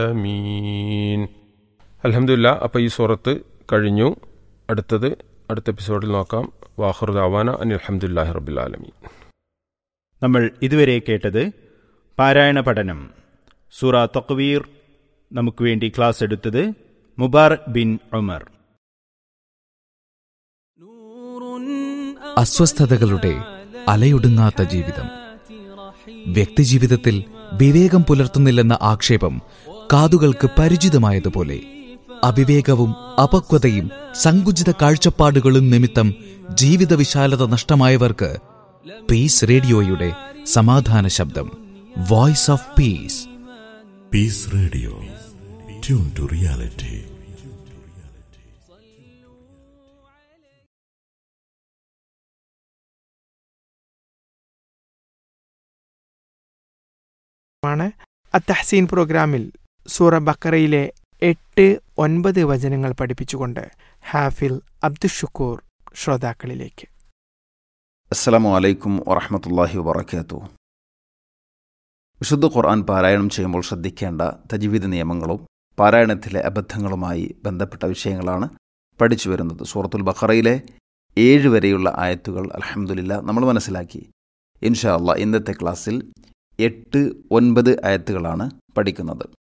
അമീൻ അലഹമില്ല അപ്പോൾ ഈ സൂറത്ത് കഴിഞ്ഞു അടുത്തത് അടുത്ത എപ്പിസോഡിൽ നോക്കാം വാഹുർ ദാവാന അനിൽ അലഹമുല്ലാഹി റബുലാലമീൻ നമ്മൾ ഇതുവരെ കേട്ടത് പാരായണ പഠനം സൂറ തക്വീർ നമുക്ക് വേണ്ടി ക്ലാസ് എടുത്തത് മുബാറക് ബിൻ ഉമർ അസ്വസ്ഥതകളുടെ അലയൊടുങ്ങാത്ത ജീവിതം വ്യക്തിജീവിതത്തിൽ വിവേകം പുലർത്തുന്നില്ലെന്ന ആക്ഷേപം കാതുകൾക്ക് പരിചിതമായതുപോലെ അവിവേകവും അപക്വതയും സങ്കുചിത കാഴ്ചപ്പാടുകളും നിമിത്തം ജീവിത വിശാലത നഷ്ടമായവർക്ക് പീസ് റേഡിയോയുടെ സമാധാന ശബ്ദം voice of peace peace radio tune to reality ആണ് അത്തഹസീൻ പ്രോഗ്രാമിൽ സൂറ ബക്കറയിലെ എട്ട് ഒൻപത് വചനങ്ങൾ പഠിപ്പിച്ചുകൊണ്ട് ഹാഫിൽ അബ്ദുഷുക്കൂർ ശ്രോതാക്കളിലേക്ക് അസ്സലാമു അലൈക്കും വറഹമത്തല്ലാഹി വബർക്കാത്തു വിശുദ്ധ ഖുർആൻ പാരായണം ചെയ്യുമ്പോൾ ശ്രദ്ധിക്കേണ്ട തജ്വീദ് നിയമങ്ങളും പാരായണത്തിലെ അബദ്ധങ്ങളുമായി ബന്ധപ്പെട്ട വിഷയങ്ങളാണ് പഠിച്ചു വരുന്നത് സൂറത്തുൽ ബഖറയിലെ ഏഴ് വരെയുള്ള ആയത്തുകൾ അലഹമുല്ല നമ്മൾ മനസ്സിലാക്കി ഇൻഷാ അള്ളാഹ് ഇന്നത്തെ ക്ലാസ്സിൽ എട്ട് ഒൻപത് ആയത്തുകളാണ് പഠിക്കുന്നത്